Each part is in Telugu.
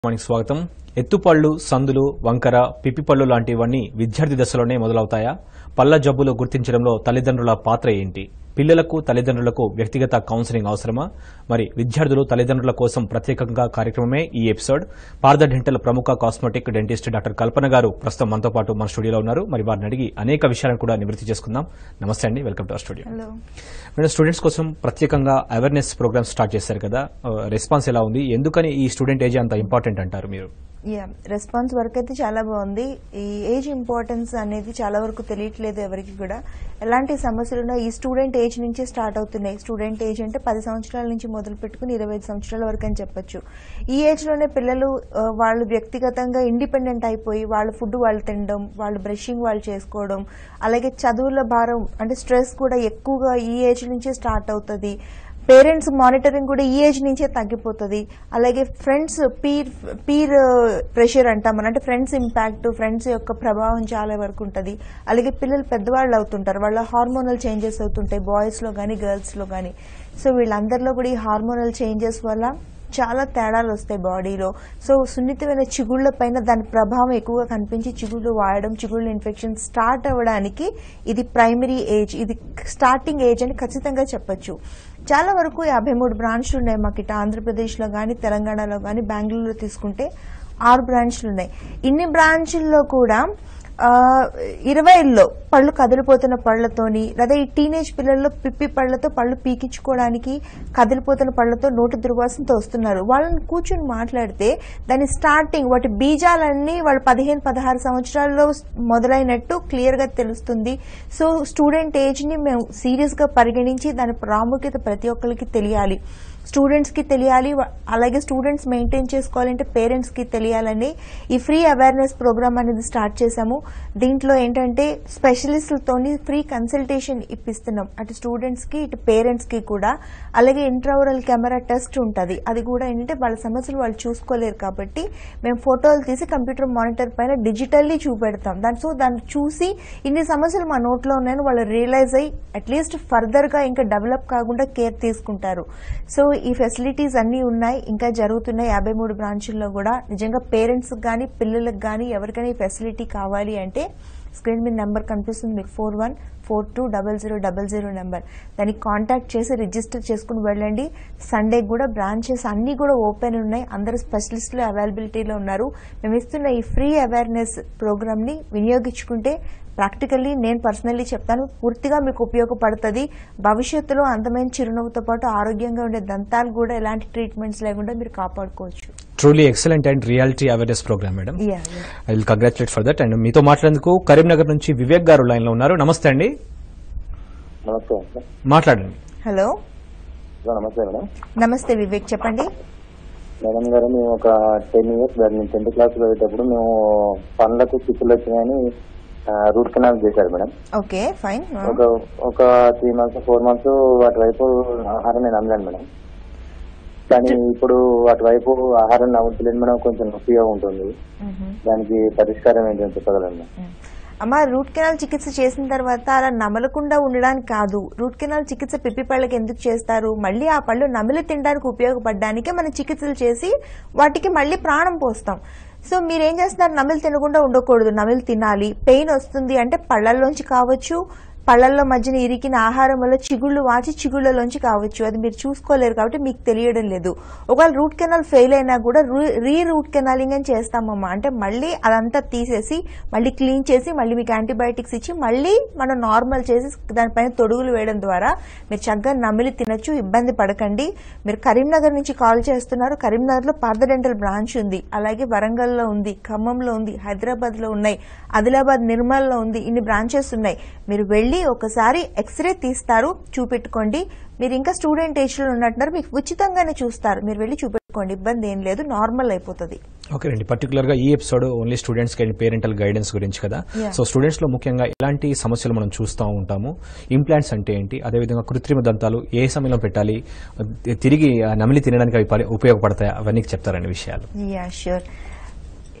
మనకి స్వాగతం ఎత్తుపళ్ళు సందులు వంకర పిప్పిపళ్ళు లాంటివన్నీ విద్యార్థి దశలోనే మొదలవుతాయా పళ్ళ జబ్బులు గుర్తించడంలో తల్లిదండ్రుల పాత్ర ఏంటి పిల్లలకు తల్లిదండ్రులకు వ్యక్తిగత కౌన్సిలింగ్ అవసరమా మరి విద్యార్థులు తల్లిదండ్రుల కోసం ప్రత్యేకంగా కార్యక్రమమే ఈ ఎపిసోడ్ పార్థ డెంటల్ ప్రముఖ cosmetic dentist doctor Kalpana garu ప్రస్తుతం మనతో పాటు మన స్టూడియోలో ఉన్నారు మరి వారిని అడిగి అనేక విషయాలను కూడా నివృత్తి చేసుకుందాం నమస్తే అండి welcome to our studio hello madam students కోసం ప్రత్యేకంగా అవేర్నెస్ ప్రోగ్రామ్ స్టార్ట్ చేశారు కదా రెస్పాన్స్ ఎలా ఉంది ఎందుకని ఈ స్టూడెంట్ ఏజ్ అంత ఇంపార్టెంట్ అంటారు మీరు యా రెస్పాన్స్ వరకు అయితే చాలా బాగుంది ఈ ఏజ్ ఇంపార్టెన్స్ అనేది చాలా వరకు తెలియట్లేదు ఎవరికి కూడా ఎలాంటి సమస్యలు ఉన్నా ఈ స్టూడెంట్ ఏజ్ నుంచే స్టార్ట్ అవుతున్నాయి స్టూడెంట్ ఏజ్ అంటే పది సంవత్సరాల నుంచి మొదలు పెట్టుకుని ఇరవై ఐదు సంవత్సరాల వరకు అని చెప్పొచ్చు ఈ ఏజ్ లోనే పిల్లలు ఆ, వాళ్ళు వ్యక్తిగతంగా ఇండిపెండెంట్ అయిపోయి వాళ్ళ ఫుడ్ వాళ్ళు తినడం వాళ్ళు బ్రషింగ్ వాళ్ళు చేసుకోవడం అలాగే చదువుల భారం అంటే స్ట్రెస్ కూడా ఎక్కువగా ఈ ఏజ్ నుంచే స్టార్ట్ అవుతుంది పేరెంట్స్ మానిటరింగ్ కూడా ఈ ఏజ్ నుంచే తగ్గిపోతుంది అలాగే ఫ్రెండ్స్ పీర్ పీర్ ప్రెషర్ అంటాం మనం అంటే ఫ్రెండ్స్ ఇంపాక్ట్ ఫ్రెండ్స్ యొక్క ప్రభావం చాలా వరకు ఉంటుంది అలాగే పిల్లలు పెద్దవాళ్ళు అవుతుంటారు వాళ్ళ హార్మోనల్ చేంజెస్ అవుతుంటాయి బాయ్స్లో కానీ గర్ల్స్లో కానీ సో వీళ్ళందరిలో కూడా ఈ హార్మోనల్ చేంజెస్ వల్ల చాలా తేడాలు వస్తాయి బాడీలో సో సున్నితమైన చిగుళ్ళ పైన దాని ప్రభావం ఎక్కువగా కనిపించి చిగుళ్ళు వాడడం చిగుళ్ళ ఇన్ఫెక్షన్ స్టార్ట్ అవ్వడానికి ఇది ప్రైమరీ ఏజ్ ఇది స్టార్టింగ్ ఏజ్ అని ఖచ్చితంగా చెప్పొచ్చు చాలా వరకు యాభై మూడు బ్రాంచ్లు ఉన్నాయి మాకు ఇటు ఆంధ్రప్రదేశ్లో కానీ తెలంగాణలో కానీ బెంగళూరులో తీసుకుంటే ఆరు బ్రాంచ్లు ఉన్నాయి ఇన్ని బ్రాంచ్ల్లో కూడా ఆ, ఇరవైల్లో పళ్ళు కదిలిపోతున్న పళ్ళతోని లేదా ఈ టీనేజ్ పిల్లల్లో పిప్పి పళ్ళతో పళ్ళు పీకించుకోవడానికి కదిలిపోతున్న పళ్ళతో నోటి దుర్వాసనతో వస్తున్నారు వాళ్ళని కూర్చుని మాట్లాడితే దాని స్టార్టింగ్ వాటి బీజాలన్నీ వాళ్ళు పదిహేను పదహారు సంవత్సరాల్లో మొదలైనట్టు క్లియర్ గా తెలుస్తుంది సో స్టూడెంట్ ఏజ్ ని మేము సీరియస్ గా పరిగణించి దాని ప్రాముఖ్యత ప్రతి ఒక్కరికి తెలియాలి స్టూడెంట్స్ కి తెలియాలి వా- అలాగే స్టూడెంట్స్ మెయింటైన్ చేసుకోవాలంటే పేరెంట్స్ కి తెలియాలని ఈ ఫ్రీ అవేర్నెస్ ప్రోగ్రామ్ అనేది స్టార్ట్ చేశాము దీంట్లో ఏంటంటే స్పెషలిస్టులతోని ఫ్రీ కన్సల్టేషన్ ఇప్పిస్తున్నాం అటు స్టూడెంట్స్ కి ఇటు పేరెంట్స్ కి కూడా అలాగే ఇంట్రావరల్ కెమెరా టెస్ట్ ఉంటుంది అది కూడా ఏంటంటే వాళ్ళ సమస్యలు వాళ్ళు చూసుకోలేరు కాబట్టి మేము ఫోటోలు తీసి కంప్యూటర్ మానిటర్ పైన డిజిటల్లీ చూపెడతాం దాని సో దాన్ని చూసి ఇన్ని సమస్యలు మా నోట్లో ఉన్నాయని వాళ్ళు రియలైజ్ అయ్యి అట్లీస్ట్ ఫర్దర్ గా ఇంకా డెవలప్ కాకుండా కేర్ తీసుకుంటారు సో ఈ ఫెసిలిటీస్ అన్నీ ఉన్నాయి ఇంకా జరుగుతున్నాయి యాభై మూడు బ్రాంచుల్లో కూడా నిజంగా పేరెంట్స్ కానీ పిల్లలకు కానీ ఎవరికైనా ఈ ఫెసిలిటీ కావాలి అంటే స్క్రీన్ మీద నెంబర్ కనిపిస్తుంది మీకు four one four two double zero double zero number దానికి కాంటాక్ట్ చేసి రిజిస్టర్ చేసుకుని వెళ్ళండి సండే కూడా బ్రాంచెస్ అన్నీ కూడా ఓపెన్ ఉన్నాయి అందరు స్పెషలిస్టులు అవైలబిలిటీలో ఉన్నారు మేము ఇస్తున్న ఈ ఫ్రీ అవేర్నెస్ ప్రోగ్రామ్ని వినియోగించుకుంటే ప్రాక్టికల్లీ నేను పర్సనల్లీ చెప్తాను పూర్తిగా మీకు ఉపయోగపడుతుంది భవిష్యత్తులో అందమైన చిరునవ్వుతో పాటు ఆరోగ్యంగా ఉండే దంతాలు కూడా ఎలాంటి ట్రీట్మెంట్స్ లేకుండా మీరు కాపాడుకోవచ్చు truly excellent and reality awareness program madam yeah yeah I will congratulate for that and మీతో మాట్లాడేందుకు కరీంనగర్ నుంచి వివేక్ గారు లైన్ లో ఉన్నారు నమస్తే అండి నమస్తే సార్ మాట్లాడండి హలో సార్ నమస్తే మేడం నమస్తే వివేక్ చెప్పండి మేడం గారు మేము ఒక టెన్ ఇయర్స్ బ్యాక్ నేను టెన్త్ క్లాస్ చదివేటప్పుడు మేము పనులకు చిక్కులు వచ్చినాయని రూట్ కెనాల్ చేశారు మేడం ఓకే ఫైన్ ఒక ఒక త్రీ మంత్స్ ఫోర్ మంత్స్ వాటి వైపు ఆహారం నేను అందలేను మేడం కానీ ఇప్పుడు వాటి వైపు ఆహారం నవ్వుతలేదు మేడం కొంచెం నొప్పిగా ఉంటుంది దానికి పరిష్కారం ఏంటని చెప్పగలను అమ్మ రూట్ కెనాల్ చికిత్స చేసిన తర్వాత అలా నమలకుండా ఉండడానికి కాదు రూట్ కెనాల్ చికిత్స పిప్పి పళ్ళకి ఎందుకు చేస్తారు మళ్ళీ ఆ పళ్ళు నమిలి తినడానికి ఉపయోగపడడానికే మనం చికిత్సలు చేసి వాటికి మళ్ళీ ప్రాణం పోస్తాం సో మీరేం చేస్తున్నారు నమిలి తినకుండా ఉండకూడదు నమిలి తినాలి పెయిన్ వస్తుంది అంటే పళ్ళల్లోంచి కావచ్చు పళ్ళల్లో మధ్యన ఇరికిన ఆహారం వల్ల చిగుళ్ళు వాచి చిగుళ్ళలోంచి కావచ్చు అది మీరు చూసుకోలేరు కాబట్టి మీకు తెలియడం లేదు ఒకవేళ రూట్ కెనాల్ ఫెయిల్ అయినా కూడా రీ- రీ రూట్ కెనాలింగ్ అని చేస్తామమ్మా అంటే మళ్ళీ అదంతా తీసేసి మళ్ళీ క్లీన్ చేసి మళ్ళీ మీకు యాంటీబయాటిక్స్ ఇచ్చి మళ్ళీ మనం నార్మల్ చేసి దానిపైన తొడుగులు వేయడం ద్వారా మీరు చక్కగా నమిలి తినొచ్చు ఇబ్బంది పడకండి మీరు కరీంనగర్ నుంచి కాల్ చేస్తున్నారు కరీంనగర్లో పార్థ డెంటల్ బ్రాంచ్ ఉంది అలాగే వరంగల్లో ఉంది ఖమ్మంలో ఉంది హైదరాబాద్లో ఉన్నాయి ఆదిలాబాద్ నిర్మల్లో ఉంది ఇన్ని బ్రాంచెస్ ఉన్నాయి మీరు వెళ్ళి ఒకసారి ఎక్స్రే తీస్తారు చూపెట్టుకోండి మీరు ఇంకా స్టూడెంట్ ఏజ్ లో ఉన్నట్టున్నారు మీకు ఉచితంగానే చూస్తారు మీరు వెళ్ళి చూపెట్టుకోండి ఇబ్బంది ఏం లేదు నార్మల్ అయిపోతుంది ఓకే అండి పర్టికులర్ గా ఈ ఎపిసోడ్ ఓన్లీ స్టూడెంట్స్ కి పేరెంటల్ గైడెన్స్ గురించి కదా Yeah. సో స్టూడెంట్స్ లో ముఖ్యంగా ఎలాంటి సమస్యలు మనం చూస్తూ ఉంటాము ఇంప్లాంట్స్ అంటే ఏంటి అదేవిధంగా కృత్రిమ దంతాలు ఏ సమయంలో పెట్టాలి తిరిగి ఆ నమిలి తినడానికి అవి పరి- ఉపయోగపడతాయి అవన్నీ చెప్తారండి విషయాలు yeah sure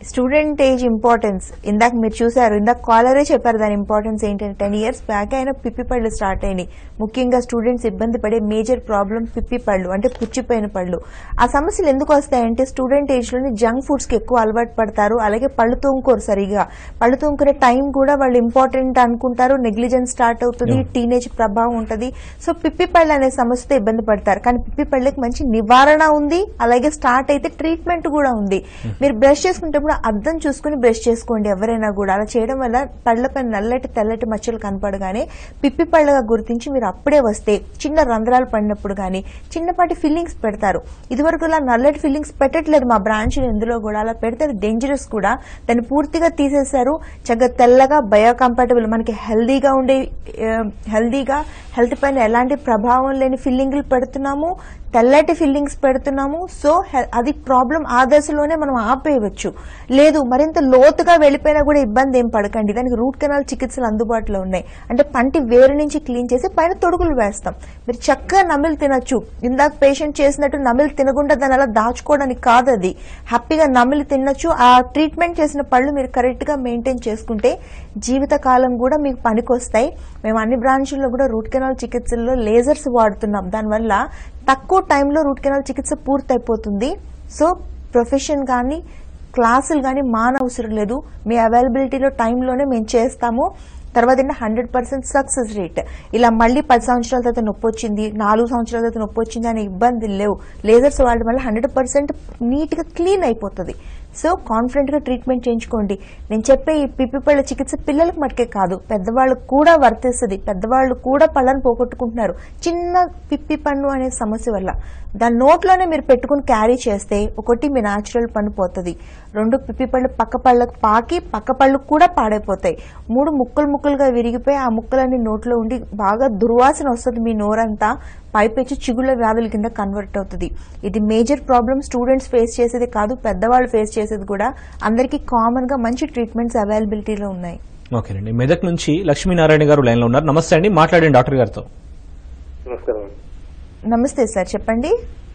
student age importance ఇందాక మీరు చూసారు ఇందాక కాలరే చెప్పారు దాని ఇంపార్టెన్స్ ఏంటంటే టెన్ ఇయర్స్ బ్యాక్ అయినా పిప్పి పళ్ళు స్టార్ట్ అయినాయి ముఖ్యంగా స్టూడెంట్స్ ఇబ్బంది పడే మేజర్ ప్రాబ్లం పిప్పి పళ్ళు అంటే పుచ్చిపోయిన పళ్ళు ఆ సమస్యలు ఎందుకు వస్తాయంటే స్టూడెంట్ ఏజ్ లోని జంక్ ఫుడ్స్ కి ఎక్కువ అలవాటు పడతారు అలాగే పళ్ళు తోముకోరు సరిగా పళ్ళు తోముకునే టైం కూడా వాళ్ళు ఇంపార్టెంట్ అనుకుంటారు నెగ్లిజెన్స్ స్టార్ట్ అవుతుంది టీనేజ్ ప్రభావం ఉంటుంది సో పిప్పి పళ్ళు అనే సమస్యతో ఇబ్బంది పడతారు కానీ పిప్పి పళ్ళకి మంచి నివారణ ఉంది అలాగే స్టార్ట్ అయితే ట్రీట్మెంట్ కూడా ఉంది మీరు బ్రష్ చేసుకునేటప్పుడు అద్దం చూసుకుని బ్రష్ చేసుకోండి ఎవరైనా కూడా అలా చేయడం వల్ల పళ్ళపై నల్లటి తెల్లటి మచ్చలు కనపడగానే పిప్పి పళ్ళగా గుర్తించి మీరు అప్పుడే వస్తే చిన్న రంధ్రాలు పడినప్పుడు కానీ చిన్నపాటి ఫిల్లింగ్స్ పెడతారు ఇదివరకు ఇలా నల్లటి ఫిల్లింగ్స్ పెట్టట్లేదు మా బ్రాంచ్ ఎందులో కూడా అలా పెడితే అది డేంజరస్ కూడా దాన్ని పూర్తిగా తీసేశారు చక్కగా తెల్లగా బయో కంపాటబుల్ మనకి హెల్దీగా ఉండే హెల్దీగా హెల్త్ పైన ఎలాంటి ప్రభావం లేని ఫిల్లింగ్లు పెడుతున్నాము తెల్లటి ఫిల్లింగ్స్ పెడుతున్నాము సో హె- అది ప్రాబ్లం ఆ దశలోనే మనం ఆపేయవచ్చు లేదు మరింత లోతుగా వెళ్ళిపోయినా కూడా ఇబ్బంది ఏం పడకండి దానికి రూట్ కెనాల్ చికిత్సలు అందుబాటులో ఉన్నాయి అంటే పంటి వేరు నుంచి క్లీన్ చేసి పైన తొడుగులు వేస్తాం మీరు చక్కగా నమిలి తినొచ్చు ఇందాక పేషెంట్ చేసినట్టు నమిలి తినకుండా దాన్ని అలా దాచుకోవడానికి కాదు అది హ్యాపీగా నమిలి తినొచ్చు ఆ ట్రీట్మెంట్ చేసిన పళ్ళు మీరు కరెక్ట్ గా మెయింటైన్ చేసుకుంటే జీవితకాలం కూడా మీకు పనికొస్తాయి మేము అన్ని బ్రాంచుల్లో కూడా రూట్ కెనాల్ చికిత్సల్లో లేజర్స్ వాడుతున్నాం దానివల్ల తక్కువ టైంలో రూట్ కెనాల్ చికిత్స పూర్తయిపోతుంది సో ప్రొఫెషన్ కానీ క్లాసులు కానీ మానవసరం లేదు మీ అవైలబిలిటీలో టైంలోనే మేము చేస్తాము తర్వాత ఏంటంటే హండ్రెడ్ పర్సెంట్ సక్సెస్ రేట్ ఇలా మళ్ళీ పది సంవత్సరాల తర్వాత నొప్పి వచ్చింది నాలుగు సంవత్సరాల తర్వాత నొప్పి వచ్చింది అనే ఇబ్బందులు లేవు లేజర్స్ వాడడం వల్ల హండ్రెడ్ పర్సెంట్ నీట్గా క్లీన్ అయిపోతుంది సో కాన్ఫిడెంట్గా ట్రీట్మెంట్ చేయించుకోండి నేను చెప్పే ఈ పిప్పి పళ్ళ చికిత్స పిల్లలకు మటుకే కాదు పెద్దవాళ్ళకు కూడా వర్తిస్తుంది పెద్దవాళ్ళు కూడా పళ్ళను పోగొట్టుకుంటున్నారు చిన్న పిప్పి పన్ను అనే సమస్య వల్ల దాని నోట్లోనే మీరు పెట్టుకుని క్యారీ చేస్తే ఒకటి మీ న్యాచురల్ పన్ను పోతుంది రెండు పిప్పి పళ్ళు పక్క పళ్ళకు పాకి పక్క పళ్ళు కూడా పాడైపోతాయి మూడు ముక్కలు ముక్కలుగా విరిగిపోయి ఆ ముక్కలన్నీ నోట్లో ఉండి బాగా దుర్వాసన వస్తుంది మీ నోరంతా పైపెచ్చి చిగుళ్ళ వ్యాధుల కింద కన్వర్ట్ అవుతుంది ఇది మేజర్ ప్రాబ్లమ్ స్టూడెంట్స్ ఫేస్ చేసేది కాదు పెద్దవాళ్ళు ఫేస్ చేసేది కూడా అందరికీ కామన్ గా మంచి ట్రీట్మెంట్స్ అవైలబిలిటీలో ఉన్నాయి ఓకేనండి మెదక్ నుంచి లక్ష్మీనారాయణ గారు లైన్ లో ఉన్నారు నమస్తే అండి మాట్లాడండి డాక్టర్ గారితో నమస్కారం నమస్తే సార్ చెప్పండి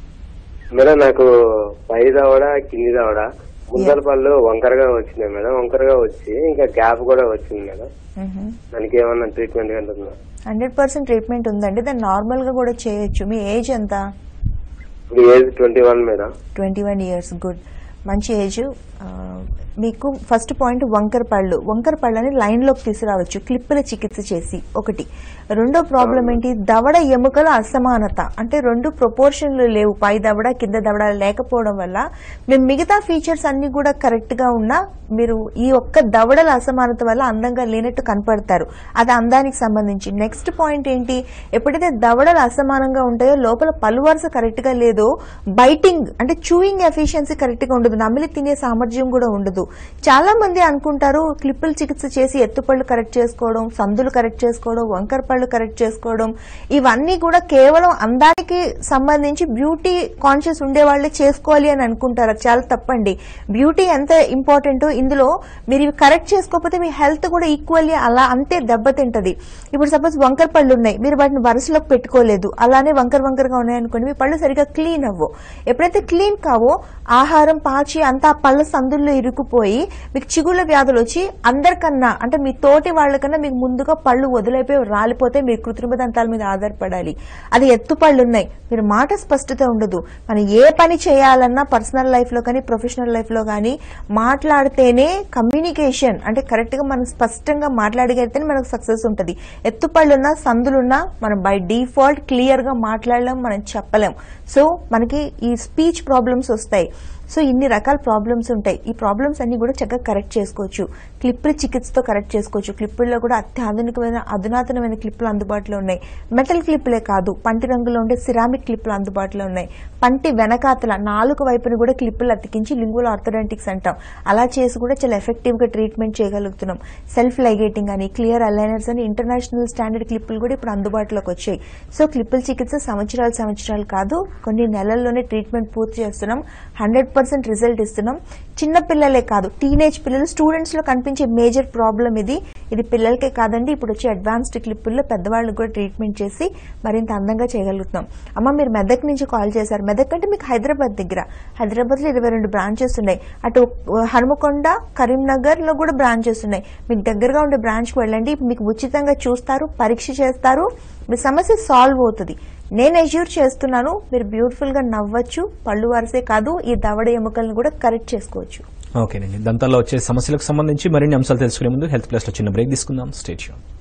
మేడం నాకు పై దవడ కింది దవడ ముందర పళ్ళు వంకరగా వచ్చినాయి మేడం వంకరగా వచ్చి ఇంకా గ్యాప్ కూడా వచ్చింది మేడం దానికి ఏమన్నా ట్రీట్మెంట్ ఉంటుందా హండ్రెడ్ పర్సెంట్ ట్రీట్మెంట్ ఉందండి దాన్ని నార్మల్ గా కూడా చేయొచ్చు మీ ఏజ్ ఎంత ఇప్పుడు age twenty one madam twenty one years good మంచి ఏజ్ ఆ, మీకు ఫస్ట్ పాయింట్ వంకర పళ్ళు వంకర పళ్ళని లైన్లోకి తీసుకురావచ్చు క్లిప్పుల చికిత్స చేసి ఒకటి రెండో ప్రాబ్లం ఏంటి దవడ ఎముకల అసమానత అంటే రెండు ప్రపోర్షన్లు లేవు పై దవడ కింద దవడ లేకపోవడం వల్ల మేము మిగతా ఫీచర్స్ అన్ని కూడా కరెక్ట్ గా ఉన్నా మీరు ఈ ఒక్క దవడల అసమానత వల్ల అందంగా లేనట్టు కనపడతారు అది అందానికి సంబంధించి నెక్స్ట్ పాయింట్ ఏంటి ఎప్పుడైతే దవడలు అసమానంగా ఉంటాయో లోపల పలు వరుస కరెక్ట్ గా లేదో బైటింగ్ అంటే చూయింగ్ ఎఫిషియన్సీ కరెక్ట్ గా ఉండదు నమిలి తినే సామర్థ్యం కూడా ఉండదు చాలా మంది అనుకుంటారు క్లిప్పుల చికిత్స చేసి ఎత్తుపళ్ళు కరెక్ట్ చేసుకోవడం సందులు కరెక్ట్ చేసుకోవడం వంకర పళ్ళు కరెక్ట్ చేసుకోవడం ఇవన్నీ కూడా కేవలం అందానికి సంబంధించి బ్యూటీ కాన్షియస్ ఉండే వాళ్ళే చేసుకోవాలి అని అనుకుంటారు అది చాలా తప్పండి బ్యూటీ ఎంత ఇంపార్టెంటో ఇందులో మీరు ఇవి కరెక్ట్ చేసుకోకపోతే మీ హెల్త్ కూడా ఈక్వల్లీ అలా అంతే దెబ్బతింటది ఇప్పుడు సపోజ్ వంకర పళ్ళు ఉన్నాయి మీరు వాటిని వరుసలోకి పెట్టుకోలేదు అలానే వంకర వంకరగా ఉన్నాయనుకోండి మీ పళ్ళు సరిగా క్లీన్ అవ్వవు ఎప్పుడైతే క్లీన్ కావో ఆహారం పాచి అంతా ఆ పళ్ళ సందుల్లో ఇరుకుపోయి మీకు చిగుళ్ళ వ్యాధులు వచ్చి అందరికన్నా అంటే మీ తోటి వాళ్ళకన్నా మీకు ముందుగా పళ్ళు వదిలైపోయి రాలిపోతే మీరు కృత్రిమ దంతాల మీద ఆధారపడాలి అది ఎత్తు పళ్ళు ఉన్నాయి మీరు మాట స్పష్టత ఉండదు మనం ఏ పని చేయాలన్నా పర్సనల్ లైఫ్ లో కానీ ప్రొఫెషనల్ లైఫ్ లో కానీ మాట్లాడితేనే కమ్యూనికేషన్ అంటే కరెక్ట్ గా మనం స్పష్టంగా మాట్లాడగలిగితేనే మనకు సక్సెస్ ఉంటుంది ఎత్తుపళ్ళున్నా సందులున్నా మనం బై డిఫాల్ట్ క్లియర్ గా మాట్లాడలేం మనం చెప్పలేం సో మనకి ఈ స్పీచ్ ప్రాబ్లమ్స్ వస్తాయి సో ఇన్ని రకాల ప్రాబ్లమ్స్ ఉంటాయి ఈ ప్రాబ్లమ్స్ అన్ని కూడా చక్కగా కరెక్ట్ చేసుకోవచ్చు క్లిప్పుల చికిత్సతో కరెక్ట్ చేసుకోవచ్చు క్లిప్పుల్లో కూడా అత్యాధునికమైన అధునాతనమైన క్లిప్పులు అందుబాటులో ఉన్నాయి మెటల్ క్లిప్పులే కాదు పంటి రంగులో ఉండే సిరామిక్ క్లిప్పులు అందుబాటులో ఉన్నాయి పంటి వెనకాతల నాలుగు వైపున కూడా క్లిప్పులు అతికించి లింగువల్ ఆర్థోడెంటిక్స్ అంటాం అలా చేసి కూడా చాలా ఎఫెక్టివ్ గా ట్రీట్మెంట్ చేయగలుగుతున్నాం సెల్ఫ్ లైగేటింగ్ అని క్లియర్ అలైనర్స్ అని ఇంటర్నేషనల్ స్టాండర్డ్ క్లిప్పులు కూడా ఇప్పుడు అందుబాటులోకి వచ్చాయి సో క్లిప్పుల చికిత్స సంవత్సరాలు సంవత్సరాలు కాదు కొన్ని నెలల్లోనే ట్రీట్మెంట్ పూర్తి చేస్తున్నాం హండ్రెడ్ పర్సెంట్ రిజల్ట్ ఇస్తున్నాం చిన్న పిల్లలే కాదు టీనేజ్ పిల్లలు స్టూడెంట్స్ లో కనిపించే మేజర్ ప్రాబ్లం ఇది ఇది పిల్లలకే కాదండి ఇప్పుడు వచ్చే అడ్వాన్స్డ్ క్లిప్పుల్లో పెద్దవాళ్ళకి కూడా ట్రీట్మెంట్ చేసి మరింత అందంగా చేయగలుగుతున్నాం అమ్మ మీరు మెదక్ నుంచి కాల్ చేశారు మెదక్ అంటే మీకు హైదరాబాద్ దగ్గర హైదరాబాద్ లో ఇరవై రెండు బ్రాంచెస్ ఉన్నాయి అటు హనుమకొండ కరీంనగర్ లో కూడా బ్రాంచెస్ ఉన్నాయి మీకు దగ్గరగా ఉండే బ్రాంచ్ కి వెళ్ళండి మీకు ఉచితంగా చూస్తారు పరీక్ష చేస్తారు మీ సమస్య సాల్వ్ అవుతుంది నేను ఎజ్యూర్ చేస్తున్నాను మీరు బ్యూటిఫుల్ గా నవ్వచ్చు పళ్ళు వరసే కాదు ఈ దవడ ఎముకలను కూడా కరెక్ట్ చేసుకోవచ్చు ఓకేనండి దంతాల్లో వచ్చే సమస్యలకు సంబంధించి మరిన్ని అంశాలు తెలుసుకునే ముందు హెల్త్ ప్లస్ లో చిన్న బ్రేక్ తీసుకుందాం స్టేట్